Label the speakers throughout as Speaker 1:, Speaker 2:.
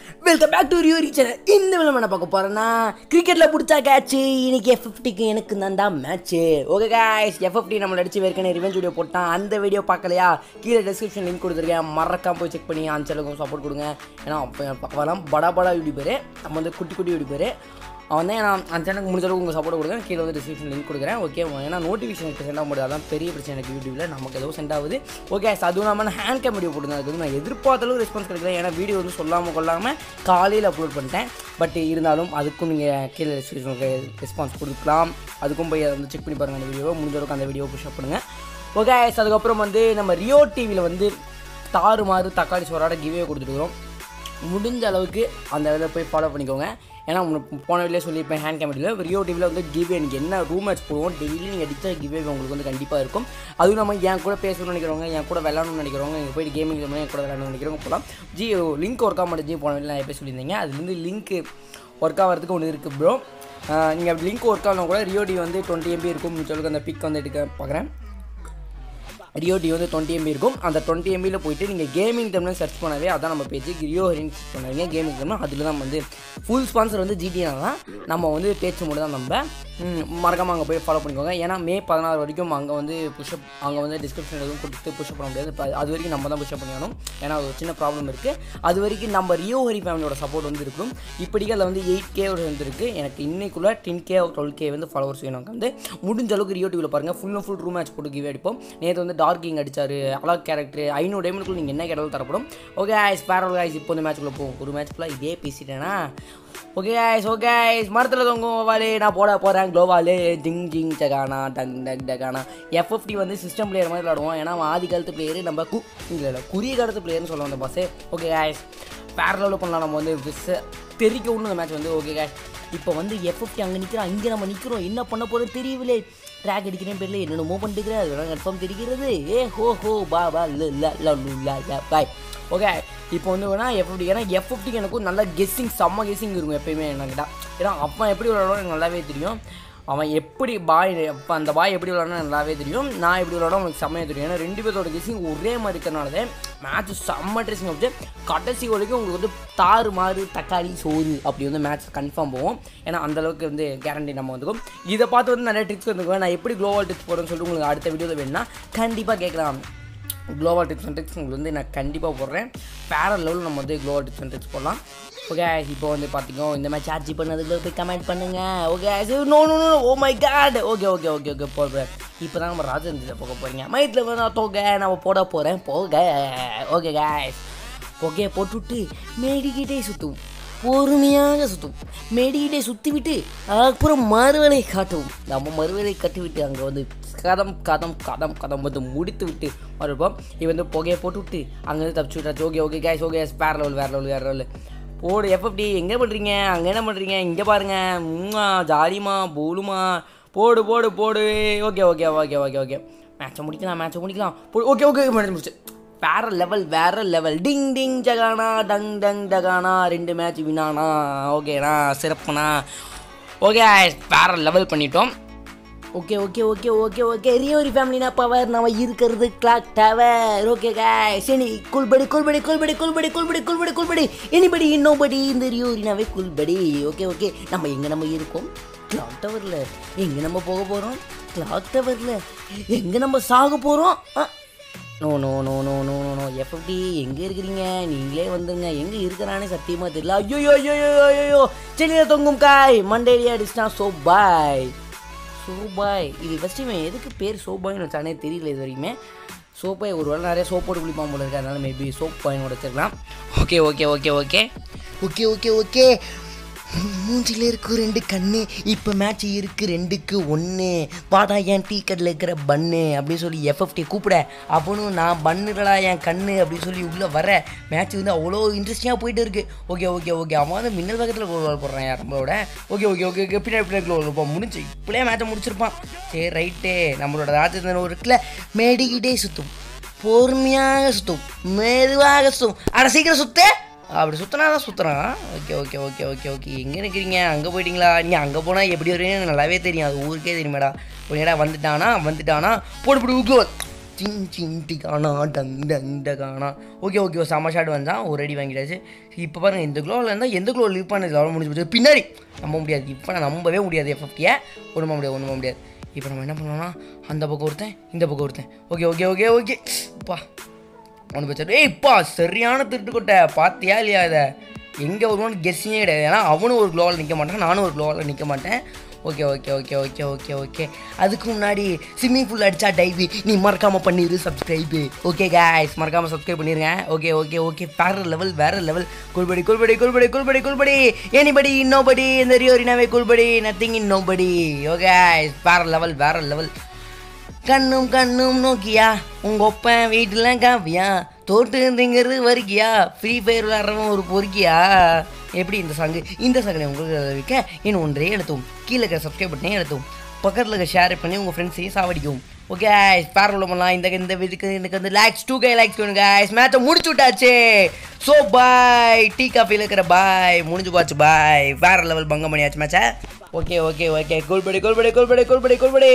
Speaker 1: welcome back to Rio channel இந்த விளம்பரம் என்ன பார்க்க போறேன்னா கிரிக்கெட்டில் பிடிச்சா கேட்சு இன்னைக்கு எஃப் ஃபிஃப்டிக்கு எனக்கு தான் தான் match okay guys F fifty நம்மள அடிச்சு ஏற்கனவே ரிவெஞ்ச் வீடியோ போட்டான் அந்த வீடியோ பார்க்கலையா கீழே டிஸ்கிரிப்ஷன் லிங்க் கொடுத்துருக்கேன் மறக்காம போய் செக் பண்ணி அந்த சேனலுக்கும் சப்போர்ட் கொடுங்க ஏன்னா அப்போ அவெல்லாம் படா படா யூடியூபர் நம்ம வந்து குட்டி குட்டி யூடியூபர் அவன் தான் நான் அந்த சேனலுக்கு முடிஞ்ச அளவுக்கு உங்கள் சப்போர்ட் கொடுங்க கீழே வந்து டிஸ்கிரிப்ஷன் லிங்க் கொடுக்குறேன் ஓகே ஏன்னா நோட்டிஃபிகேஷன் எனக்கு சென்ட் ஆக முடியாது அதான் பெரிய பிரச்சனை எனக்கு யூடியூப்பில் நமக்கு ஏதோ சென்ட் ஆகுது ஓகே அதுவும் இல்லாமல் ஹேண்ட் கேம் வீடியோ போட்டுருந்தேன் அதுக்கு வந்து நான் எதிர்பார்த்த அளவுக்கு ரெஸ்பான்ஸ் கிடைக்கல ஏன்னா வீடியோ வந்து சொல்லாமல் கொள்ளாமல் காலையில் அப்லோட் பண்ணிட்டேன் பட் இருந்தாலும் அதுக்கும் நீங்கள் கீழே டிஸ்கிரிப்ஷனுக்கு ரெஸ்பான்ஸ் கொடுக்கலாம் அதுக்கும் போய் அதை வந்து செக் பண்ணி பாருங்கள் அந்த வீடியோவை முடிஞ்ச அளவுக்கு அந்த வீடியோ புஷ் பண்ணுங்கள் ஓகே அதுக்கப்புறம் வந்து நம்ம ரியோ டிவியில் வந்து தாறு மாறு தக்காளி சோறாட கிவே கொடுத்துருக்குறோம் முடிஞ்ச அளவுக்கு அந்த இதில் போய் ஃபாலோ பண்ணிக்கோங்க ஏன்னா உனக்கு போன வீடியோ சொல்லியிருப்பேன் ஹேண்ட் கேமரியில் ரியோ டிவியில் வந்து கிவே எனக்கு என்ன ரூம் மேட்ச் போடுவோம் டெய்லி நீங்கள் அடித்த கிவே உங்களுக்கு வந்து கண்டிப்பாக இருக்கும் அதுவும் நம்ம என் கூட பேசணும்னு நினைக்கிறவங்க என் கூட விளாடணும்னு நினைக்கிறவங்க இங்கே போயிட்டு கேமிங் என் கூட விளாடணும்னு நினைக்கிறவங்க போகலாம் ஜி லிங்க் ஒர்க் ஆக மாட்டேன் ஜி போன வீடியோ நான் எப்போ சொல்லியிருந்தீங்க அதுலேருந்து லிங்க் ஒர்க் ஆகிறதுக்கு ஒன்று இருக்குது ப்ரோ நீங்கள் லிங்க் ஒர்க் ஆகணும் கூட ரியோ டிவி வந்து டுவெண்ட்டி எம்பி இருக்கும் சொல்லுங்க அந்த பிக் வந்து எடுக்க பார்க்குறேன் ரியோ டி வந்து டுவெண்ட்டி எம்பி இருக்கும் அந்த டுவெண்ட்டி எம்பியில் போயிட்டு நீங்கள் கேமிங் டைம்ல சர்ச் பண்ணவே அதான் நம்ம பேஜ் ரியோ ஹரின் சர்ச் பண்ணுவீங்க கேமிங் டைம்னா அதில் தான் வந்து ஃபுல் ஸ்பான்சர் வந்து ஜிடினா தான் நம்ம வந்து பேச்சு மட்டும் தான் நம்ம மறக்காமல் அங்கே போய் ஃபாலோ பண்ணிக்கோங்க ஏன்னா மே பதினாறு வரைக்கும் அங்கே வந்து புஷ்அப் அங்கே வந்து டிஸ்கிரிப்ஷன் எதுவும் கொடுத்து புஷ்அப் பண்ண முடியாது இப்போ அது வரைக்கும் நம்ம தான் புஷ்அப் பண்ணிக்கணும் ஏன்னா ஒரு சின்ன ப்ராப்ளம் இருக்குது அது வரைக்கும் நம்ம ரியோ ஹரி ஃபேமிலியோட சப்போர்ட் வந்து இருக்கும் இப்படிக்கு அதில் வந்து எயிட் கே வந்துருக்கு எனக்கு இன்னைக்குள்ள டென் கே டுவெல் கே வந்து ஃபாலோவர்ஸ் வேணும் அங்கே வந்து முடிஞ்ச அளவுக்கு ரியோ டிவியில் பாருங்கள் full and full room match போட்டு கிவே அடிப்போம் நேற்று வந்து டார்க்கிங் அடிச்சார் அலாக் கேரக்டர் ஐநூறு டைமண்டுக்குள்ள நீங்கள் என்ன கேட்டாலும் தரப்படும் ஓகே ஆய்ஸ் பேரல் ஆய்ஸ் இப்போ இந்த மேட்ச்க்குள்ளே போகும் ஒரு மேட்ச்க்குள்ள இதே பேசிட்டேன்னா ஓகே ஆய்ஸ் ஓகே ஆய்ஸ் மரத்தில் தொங்கும் வாலே நான் போட போகிறேன் க்ளோவாலு ஜிங் ஜிங் டகானா டங் டக் டகானா எஃப் ஃபிஃப்டி வந்து சிஸ்டம் பிளேயர் மாதிரி விளாடுவோம் ஏன்னா அவன் ஆதி காலத்து பிளேயர் நம்ம கு இல்லை இல்லை குறுகிய காலத்து பிளேயர்னு சொல்லுவோம் அந்த பாஸு ஓகே ஆய்ஸ் வேறு லெவலில் பண்ணலாம் நம்ம வந்து விஸ் தெரிக்க ஒன்று இந்த மேட்ச் வந்து ஓகே காய் இப்போ வந்து எஃப் ஃபிஃப்டி அங்கே நிற்கிறோம் இங்கே நம்ம நிற்கிறோம் என்ன பண்ண போகிறோம் தெரியவில்லை ட்ராக் அடிக்கிறேன் பேரில் என்னென்னமோ பண்ணிட்டு அது வேணால் கன்ஃபார்ம் தெரிகிறது ஏ ஹோ ஹோ பா பா ல பாய் ஓகே இப்போ வந்து வேணா எஃப் ஃபிஃப்டி ஏன்னா எஃப் ஃபிஃப்டிக்கு எனக்கும் நல்ல கெஸ்ஸிங் செம்ம கெஸ்ஸிங் இருக்கும் எப்பயுமே என்கிட்ட ஏன்னா அப்போ எப்படி விளாடுவோம் எனக்கு நல்லாவே தெரியும் அவன் எப்படி பாய் அப்போ அந்த பாய் எப்படி விளாடணும் நல்லாவே தெரியும் நான் எப்படி விளாடும் அவனுக்கு செம்மையாக தெரியும் ஏன்னா ரெண்டு பேர்த்தோட கெஸ்ஸிங் ஒரே மாதிரி இருக்கிறனால மேட்ச் செம்ம ட்ரெஸ்ஸிங் வச்சு கடைசி வரைக்கும் உங்களுக்கு வந்து தாறு மாறு தக்காளி சோறு அப்படி வந்து மேட்ச் கன்ஃபார்ம் போவோம் ஏன்னா அந்தளவுக்கு வந்து கேரண்டி நம்ம வந்துக்கும் இதை பார்த்து வந்து நிறைய ட்ரிக்ஸ் வந்துக்குவேன் நான் எப்படி க்ளோவல் டிப்ஸ் போடுறேன்னு சொல்லிட்டு உங்களுக்கு அடுத்த வீடியோவில் வேணும்னா கண்டிப்பாக கேட்கலாம் க்ளோவல் டிப்ஸ் அண்ட் ட்ரிக்ஸ் உங்களுக்கு வந்து நான் கண்டிப்பாக போடுறேன் வேற லெவலில் நம்ம வந்து க்ளோவல் டிப்ஸ் அண்ட் ட்ரிக்ஸ் போடலாம் ஓகே இப்போ வந்து பார்த்தீங்கன்னா இந்த மாதிரி சார்ஜ் பண்ணதுக்கு போய் கமெண்ட் பண்ணுங்க okay no no no oh my God okay okay okay okay போகிறேன் இப்போ தான் நம்ம ராஜேந்திர போக போகிறீங்க மைத்தில் வந்து தொகை நம்ம போட போகிறேன் போக ஓகே கேஸ் புகையை போட்டுவிட்டு மேடிக்கிட்டே சுற்றும் பொறுமையாக சுற்றும் மேடிக்கிட்டே சுற்றி விட்டு அப்புறம் மறுவலை காட்டும் நம்ம மறுவலை கட்டிவிட்டு அங்கே வந்து கதம் கதம் கதம் கதம் வந்து முடித்து விட்டு மறுப்போம் இது வந்து புகையை போட்டு விட்டு அங்கேருந்து தப்பிச்சு விட்டாச்சு ஓகே ஓகே கேஸ் ஓகே வேறு லெவல் வேறு லெவல் வேறு லெவல் போடு எஃப்எஃப்டி எங்கே பண்ணுறீங்க அங்கே என்ன பண்ணுறீங்க இங்கே பாருங்கள் உம்மா ஜாலிமா போலுமா போடு போடு போடு okay okay okay okay okay மேட்சை முடிக்கலாம் மேட்சை முடிக்கலாம் போடு ஓகே ஓகே மேட்ச் முடிச்சு வேற லெவல் வேற லெவல் டிங் டிங் ஜகானா டங் டங் டகானா ரெண்டு மேட்ச் வினானா ஓகேண்ணா சிறப்புண்ணா ஓகே வேற லெவல் பண்ணிட்டோம் okay okay okay okay okay ரியோரி ஃபேமிலினா பவர் நம்ம இருக்கிறது கிளாக் டவர் ஓகே காய் சரி குல்படி cool buddy cool buddy cool buddy cool buddy cool buddy cool buddy anybody இன்னோபடி இந்த ரியோரினாவே குல்படி ஓகே ஓகே நம்ம எங்கே நம்ம இருக்கோம் கிளாக் டவரில் எங்கே நம்ம போக போகிறோம் கிளாக் டவரில் எங்கே நம்ம சாக போகிறோம் no no no no no no no FT எங்கே இருக்கிறீங்க நீங்களே வந்துங்க எங்கே இருக்கிறானே சத்தியமாக தெரியல ஐயோ ஐயோ ஐயோ ஐயோ செடியில் தொங்கும் காய் மண்டேரியா அடிச்சிட்டான் சோ பாய் சோபாய் இது ஃபஸ்ட்டு இவன் எதுக்கு பேர் சோபாய்னு வச்சானே தெரியல இது வரைக்குமே சோப்பாய் ஒரு வேளை நிறைய சோப் போட்டு குளிப்பான் போல இருக்கு அதனால மேபி சோப் பாயின்னு வச்சிருக்கலாம் okay okay okay okay okay okay okay மூஞ்சில இருக்கு ரெண்டு கண்ணு இப்போ மேட்ச் இருக்கு ரெண்டுக்கு ஒன்று வாடா என் டீ கட்டில் இருக்கிற பன்னு அப்படின்னு சொல்லி எஃப்எஃப்டி கூப்பிட அவனும் நான் பண்ணுறடா என் கண்ணு அப்படின்னு சொல்லி உள்ளே வர மேட்ச் வந்து அவ்வளோ இன்ட்ரெஸ்டிங்காக போயிட்டு இருக்கு ஓகே ஓகே ஓகே அவன் வந்து மின்னல் பக்கத்தில் கோல் போடுறான் யார் நம்மளோட ஓகே ஓகே ஓகே ஓகே பின்னாடி பின்னாடி கோல் இருப்பான் முடிஞ்சு இப்படியே மேட்சை முடிச்சிருப்பான் சரி ரைட்டே நம்மளோட ராஜேந்திரன் ஒரு இருக்குல்ல மேடிக்கிட்டே சுற்றும் பொறுமையாக சுற்றும் மெதுவாக சுற்றும் அட சீக்கிரம் சுத்தே அப்படி சுற்றினா தான் சுற்றுறான் okay okay okay okay okay எங்கே நிற்கிறீங்க அங்கே போயிட்டீங்களா நீ அங்கே போனால் எப்படி வருவீங்கன்னு எனக்கு நல்லாவே தெரியும் அது ஊருக்கே தெரியுமேடா ஒரு இடம் வந்துட்டானா வந்துட்டானா போடு போடு உக்கு சிங் சிங் டிகானா டங் டங் டகானா ஓகே ஓகே ஒரு செம்ம ஷாட் வந்தான் ஒரு அடி வாங்கிட்டாச்சு இப்போ பாருங்க இந்த க்ளோவில் இருந்தால் எந்த க்ளோ லீவ் பண்ணது அவ்வளோ முடிஞ்சு போச்சு பின்னாடி நம்ப முடியாது இப்போ நான் நம்பவே முடியாது எஃப்எஃப்டியை ஒன்றும் முடியாது ஒன்றும் முடியாது இப்போ நம்ம என்ன பண்ணோம்னா அந்த பக்கம் ஒருத்தன் இந்த பக்கம் ஒருத்தன் ஓகே ஓகே ஓகே ஓகே பா ஒன்று பிரச்சனை ஏய் இப்பா சரியான திருட்டு கொட்டை பார்த்தியா இல்லையா இதை எங்கே வருவான்னு கெஸ்ஸிங்கே கிடையாது ஏன்னா அவனும் ஒரு க்ளோவில் நிற்க மாட்டான் நானும் ஒரு க்ளோவில் நிற்க மாட்டேன் okay okay okay okay okay okay அதுக்கு முன்னாடி ஸ்விம்மிங் பூல் அடிச்சா டைவி நீ மறக்காமல் பண்ணிடு சப்ஸ்கிரைபு ஓகே guys மறக்காமல் சப்ஸ்கிரைப் பண்ணிடுங்க ஓகே ஓகே ஓகே வேற லெவல் வேற level cool buddy cool buddy cool buddy cool buddy cool buddy anybody இன்னோபடி இந்த ரியோரினாவே குல்படி நத்திங் இன்னோபடி ஓகே வேற லெவல் வேற லெவல் கண்ணும் கண்ணும் நோக்கியா உங்க ஒப்பன் வீட்டுல காவியா தோட்டு திங்கிறது வரிக்கியா ஃப்ரீ ஃபயர் விளாட்றவன் ஒரு பொறுக்கியா எப்படி இந்த சாங்கு இந்த சாங்கை உங்களுக்கு வைக்க இன்னும் ஒன்றே எழுத்தும் கீழே இருக்க சப்ஸ்கிரைப் பண்ணி எழுத்தும் பக்கத்தில் இருக்க ஷேர் பண்ணி உங்கள் ஃப்ரெண்ட்ஸையும் சாவடிக்கும் ஓகே பேர் உள்ள பண்ணலாம் இந்த இந்த இதுக்கு எனக்கு வந்து லேக்ஸ் டூ கே லேக்ஸ் வேணும் guys மேட்சை முடிச்சு விட்டாச்சு ஸோ பாய் டீ காஃபியில் இருக்கிற பாய் முடிஞ்சு போச்சு பாய் வேற லெவல் பங்கம் பண்ணியாச்சு மேட்சை ஓகே ஓகே ஓகே கோல்படி கோல்படி கோல்படி கோல்படி கோல்படி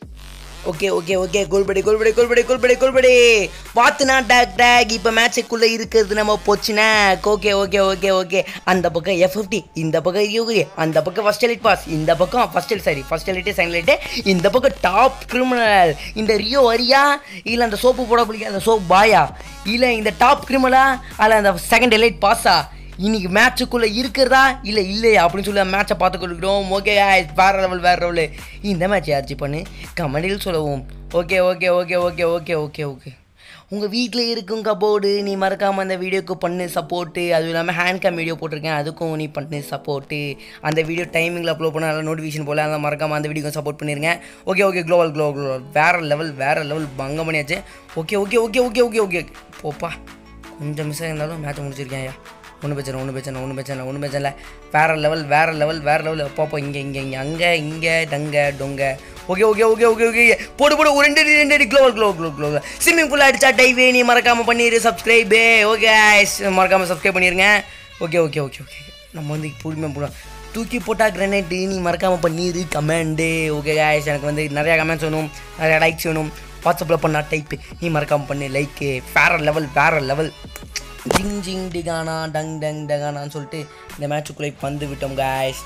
Speaker 1: ஓகே ஓகே ஓகே கோல்படி கோல்படி கோல்படி கோல்படி கோல்படி பார்த்துனா டேக் டேக் இப்போ மேட்சுக்குள்ளே இருக்கிறது நம்ம போச்சுனா ஓகே ஓகே ஓகே ஓகே அந்த பக்கம் எஃப் ஃபிஃப்டி இந்த பக்கம் யூகி அந்த பக்கம் ஃபர்ஸ்ட் எலிட் பாஸ் இந்த பக்கம் first elite sorry first elite second elite இந்த பக்கம் டாப் கிரிமினல் இந்த ரியோ வரியா இல்லை அந்த சோப்பு போட பிடிக்காத அந்த சோப் பாயா இல்லை இந்த டாப் கிரிமினலா அல்ல அந்த செகண்ட் எலைட் பாஸா இன்னைக்கு மேட்சுக்குள்ளே இருக்கிறதா இல்லை இல்லையா அப்படின்னு சொல்லி மேட்சை பார்த்து கொள்கிறோம் ஓகே வேற லெவல் வேற லெவல் இந்த மேட்ச் யாச்சு பண்ணு கமெண்டில் சொல்லவும் okay okay okay okay okay okay okay உங்கள் வீட்டில் இருக்கும் கபோர்டு நீ மறக்காமல் அந்த வீடியோக்கு பண்ணு சப்போர்ட்டு அதுவும் இல்லாமல் ஹேண்ட் கேம் வீடியோ போட்டிருக்கேன் அதுக்கும் நீ பண்ணு சப்போர்ட்டு அந்த வீடியோ டைமிங்கில் அப்லோட் பண்ண நல்லா நோட்டிஃபிகேஷன் போல அதை மறக்காமல் அந்த வீடியோக்கு சப்போர்ட் பண்ணிருங்க ஓகே ஓகே குளோவல் குளோ குளோ வேறு லெவல் வேறு லெவல் பங்கம் பண்ணியாச்சு okay okay okay okay okay okay போப்பா கொஞ்சம் மிஸ் ஆயிருந்தாலும் மேட்ச் முடிச்சிருக்கேன் ஐயா ஒன்றும் பிரச்சனை ஒன்றும் பிரச்சனை ஒன்றும் பிரச்சனை ஒன்றும் பிரச்சனை இல்லை வேறு லெவல் வேறு லெவல் வேறு லெவல் அப்பப்போ இங்கே இங்கே இங்கே அங்கே இங்கே டங்க டொங்க okay okay okay okay okay போடு போடு ஒரு ரெண்டு அடி, ரெண்டு அடி gloo gloo gloo gloo swimming pool அடிச்சா டைவே நீ மறக்காமல் பண்ணிடு சப்ஸ்கிரைபு ஓகே மறக்காமல் சப்ஸ்கிரைப் பண்ணிடுங்க ஓகே ஓகே ஓகே ஓகே நம்ம வந்து பொறுமையாக போடலாம் தூக்கி போட்டா கிரனேட்டு நீ மறக்காமல் பண்ணிடு கமெண்டு ஓகே guys எனக்கு வந்து நிறையா கமெண்ட்ஸ் வேணும் நிறையா லைக்ஸ் வேணும் வாட்ஸ்அப்பில் பண்ணா டைப்பு நீ மறக்காமல் பண்ணு லைக்கு வேற லெவல் வேற லெவல் ஜிங் ஜிங் டிகானா டங் டங் டகானான்னு சொல்லிட்டு இந்த மேட்சுக்குள்ளே வந்து விட்டோம் guys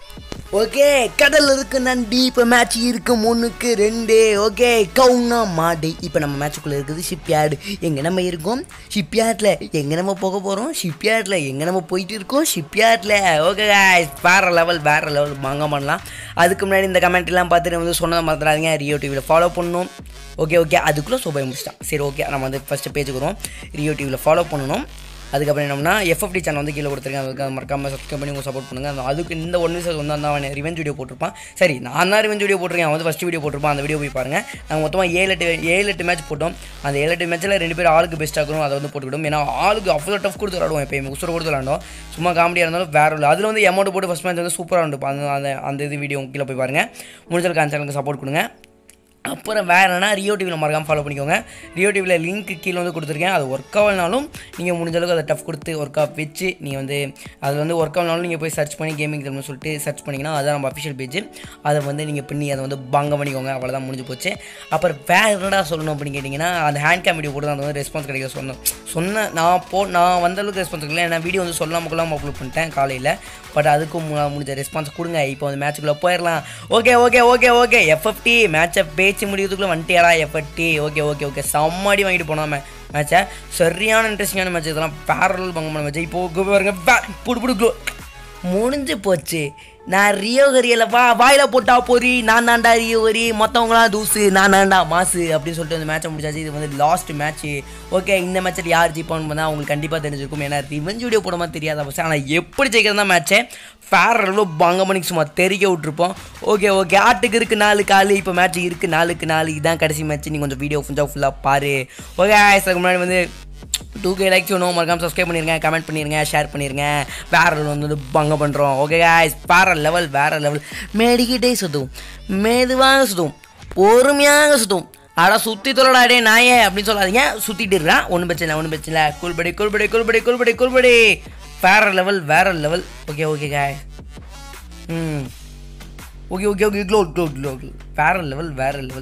Speaker 1: ஓகே கடல் இருக்கு நண்டி இப்போ மேட்ச் இருக்கு மூணுக்கு ரெண்டு ஓகே கவுனா மாடு இப்போ நம்ம மேட்சுக்குள்ளே இருக்குது ஷிப்யார்டு எங்கே நம்ம இருக்கோம் ஷிப்யார்டில் எங்கே நம்ம போக போகிறோம் ஷிப்யார்டில் எங்கே நம்ம போயிட்டு இருக்கோம் ஷிப்யார்டில் ஓகே வேற லெவல் வேற லெவல் வாங்க பண்ணலாம் அதுக்கு முன்னாடி இந்த கமெண்ட் எல்லாம் பார்த்துட்டு வந்து சொன்னதை மறந்துடாதீங்க ரியோ டிவியில் ஃபாலோ பண்ணணும் ஓகே ஓகே அதுக்குள்ளே சோபாய் முடிச்சிட்டான் சரி ஓகே நம்ம வந்து ஃபஸ்ட்டு பேஜுக்கு வருவோம் ரியோ டிவியில் ஃபாலோ பண்ணணும் அதுக்கப்புறம் என்னன்னா எஃப்எஃப்டி சேனல் வந்து கீழே கொடுத்துருக்கேன் அதுக்கு அதை மறக்காம சப்ஸ்கிரைப் பண்ணி உங்க சப்போர்ட் பண்ணுங்க அந்த அதுக்கு இந்த ஒன் நிமிஷம் வந்து அந்த அவன் ரிவெஞ்ச் வீடியோ போட்டிருப்பான் சரி நான் தான் ரிவெஞ்ச் வீடியோ போட்டிருக்கேன் அவன் வந்து ஃபஸ்ட் வீடியோ போட்டிருப்பான் அந்த வீடியோ போய் பாருங்க நாங்கள் மொத்தமாக ஏழு எட்டு ஏழு எட்டு மேட்ச் போட்டோம் அந்த ஏழு எட்டு மேட்ச்சில் ரெண்டு பேர் ஆளுக்கு பெஸ்ட் ஆகணும் அதை வந்து போட்டுக்கிட்டோம் ஏன்னா ஆளுக்கு அவ்வளோ டஃப் கொடுத்து விளாடுவோம் எப்பயுமே உசுர கொடுத்து விளாண்டோம் சும்மா காமெடியாக இருந்தாலும் வேற இல்லை அதில் வந்து அமௌண்ட் போட்டு ஃபஸ்ட் மேட்ச் வந்து சூப்பராக இருந்துப்பா அந்த அந்த அந்த இது வீடியோ கீழே போய் பாருங்க முடிஞ்சளுக்கு அந்த சேனலுக்கு சப்போர்ட் கொடுங்க அப்புறம் வேறு என்னன்னா ரியோ டிவியில் மறக்காமல் ஃபாலோ பண்ணிக்கோங்க ரியோ டிவியில் லிங்க் கீழே வந்து கொடுத்துருக்கேன் அது ஒர்க் ஆகலனாலும் நீங்கள் முடிஞ்ச அளவுக்கு அதை டஃப் கொடுத்து ஒர்க் ஆஃப் வச்சு நீங்கள் வந்து அதில் வந்து ஒர்க் ஆகலனாலும் நீங்கள் போய் சர்ச் பண்ணி கேமிங் தமிழ்னு சொல்லிட்டு சர்ச் பண்ணிங்கன்னா அதுதான் நம்ம அஃபிஷியல் பேஜ் அதை வந்து நீங்கள் பண்ணி அதை வந்து பங்க பண்ணிக்கோங்க அவ்வளோதான் முடிஞ்சு போச்சு அப்புறம் வேறு என்னடா சொல்லணும் அப்படின்னு கேட்டிங்கன்னா அந்த ஹேண்ட் கேம் வீடியோ போட்டு அந்த வந்து ரெஸ்பான்ஸ் கிடைக்க சொன்னோம் சொன்ன நான் போ நான் வந்த அளவுக்கு ரெஸ்பான்ஸ் கிடைக்கல ஏன்னா வீடியோ வந்து சொல்லாமல் கொள்ளாமல் அப்லோட் பண்ணிட்டேன் காலையில் பட் அதுக்கும் மு- முடிஞ்ச ரெஸ்பான்ஸ் கொடுங்க இப்போ வந்து மேட்ச்சுக்குள்ளே போயிடலாம் okay okay okay okay FFT மேட்சை பேச்சு முடிக்கிறதுக்குள்ளே வந்துட்டியாடா எஃப்எஃப்டி ஓகே ஓகே ஓகே செம்மாடி வாங்கிட்டு போனோம் மேட்சை சரியான இன்ட்ரெஸ்டிங்கான மேட்ச் இதெல்லாம் பேரல் பங்கமான மேட்ச் இப்போ இங்க பாருங்க பா- புடு புடு க்ளோ முடிஞ்சு போச்சு நான் ரியோ கரியலப்பா வாயில போட்டா பொறி நான் தாண்டா ரியோ கரி மற்றவங்களாம் தூசு நான் தாண்டா மாசு அப்படின்னு சொல்லிட்டு அந்த மேட்சை முடிச்சாச்சு இது வந்து லாஸ்ட் மேட்ச் ஓகே இந்த மேட்ச்சில் யார் ஜெயிப்பான்னு பார்த்தா உங்களுக்கு கண்டிப்பாக தெரிஞ்சிருக்கும் ஏன்னா ரிவெஞ்ச் வீடியோ போடாம தெரியாத பஸ் ஆனால் எப்படி ஜெயிக்கிறது தான் மேட்ச்சே ஃபேர் அளவு பங்க மணிக்கு சும்மா தெரிய விட்டுருப்போம் ஓகே ஓகே ஆட்டுக்கு இருக்கு நாலு காலு இப்போ மேட்ச் இருக்கு நாலுக்கு நாலு இதான் கடைசி மேட்ச் நீ கொஞ்சம் வீடியோ கொஞ்சம் ஃபுல்லாக பாரு ஓகே அதுக்கு முன்னாடி வந்து டூ கே லைக்ஸ் வேணும் மறக்காம சப்ஸ்கிரைப் பண்ணிருங்க கமெண்ட் பண்ணிருங்க ஷேர் பண்ணிருங்க வேற level வந்து பங்க பண்ணுறோம் ஓகே guys வேற லெவல் வேற லெவல் மேடிக்கிட்டே சுத்தும் மெதுவாக சுத்தும் பொறுமையாக சுத்தும் அட சுற்றி தொல்லடா டே நாயே அப்படின்னு சொல்லாதீங்க சுற்றிட்டு இருக்கான் ஒன்றும் பிரச்சனை இல்லை ஒன்றும் பிரச்சனை இல்லை கூல்படி கூல்படி கூல்படி கூல்படி கூல்படி வேற லெவல் வேற லெவல் ஓகே ஓகே guys ம் okay okay okay gloo gloo gloo gloo வேற லெவல் வேற level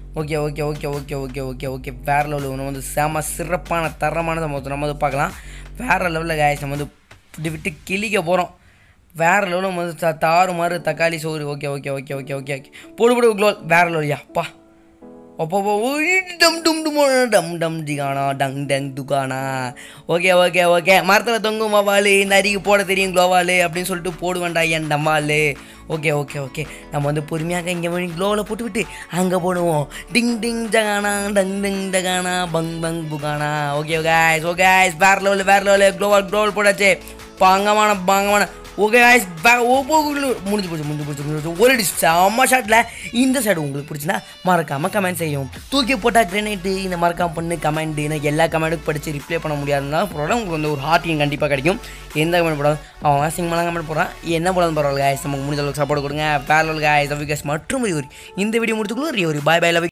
Speaker 1: okay okay okay okay okay okay okay வேறு லெவலில் நம்ம வந்து செம சிறப்பான தரமான நம்ம வந்து நம்ம வந்து பார்க்கலாம் வேறு லெவலில் காய்ஸ் நம்ம வந்து இப்படி விட்டு கிளிக்க போகிறோம் வேறு லெவலில் நம்ம வந்து த தாறு மாறு தக்காளி சோறு okay okay okay okay okay okay போடு போடு க்ளோ வேறு லெவலியா அப்பா அப்போ டம் டும் டும் டம் டம் ஜிகானா டங் டங் துகானா ஓகே ஓகே ஓகே மரத்தில் தொங்கும் வவாலு இந்த அடிக்கு போட தெரியும் க்ளோவாலு அப்படின்னு சொல்லிட்டு போடுவேன்டா என் டம்மாலு ஓகே ஓகே ஓகே நம்ம வந்து பொறுமையாக இங்கே போய் க்ளோவில் போட்டு விட்டு அங்கே போடுவோம் டிங் டிங் ஜகானா டங் டங் டகானா பங் பங் புகானா ஓகே guys ஓகே guys வேற லெவலில் வேற லெவலில் க்ளோவல் க்ளோவல் போட்டாச்சு பாங்கமான பாங்கமான ஓகே guys பே- ஒவ்வொரு முடிஞ்சு போச்சு முடிஞ்சு போச்சு முடிஞ்சு போச்சு ஒரு டிஷ் செம்ம ஷாட்டில் இந்த சைடு உங்களுக்கு பிடிச்சுன்னா மறக்காமல் கமெண்ட் செய்யும் தூக்கி போட்டால் கிரேனைட்டு இந்த மறக்காம பண்ணு கமெண்ட் எனக்கு எல்லா கமெண்ட்டுக்கும் படித்து ரிப்ளை பண்ண முடியாதுன்னா ப்ராப்ளம் உங்களுக்கு வந்து ஒரு ஹார்ட்டிங் கண்டிப்பாக கிடைக்கும் எந்த கமெண்ட் போடாது அவன் சிங்கமெல்லாம் கமெண்ட் போடுறான் என்ன போடாது பரவாயில்ல guys நமக்கு முடிஞ்ச அளவுக்கு சப்போர்ட் கொடுங்க வேற லெவல் guys லவ் guys மற்றும் ஒரு இந்த வீடியோ முடிச்சுக்குள்ள ஒரு பாய் பாய் லவ்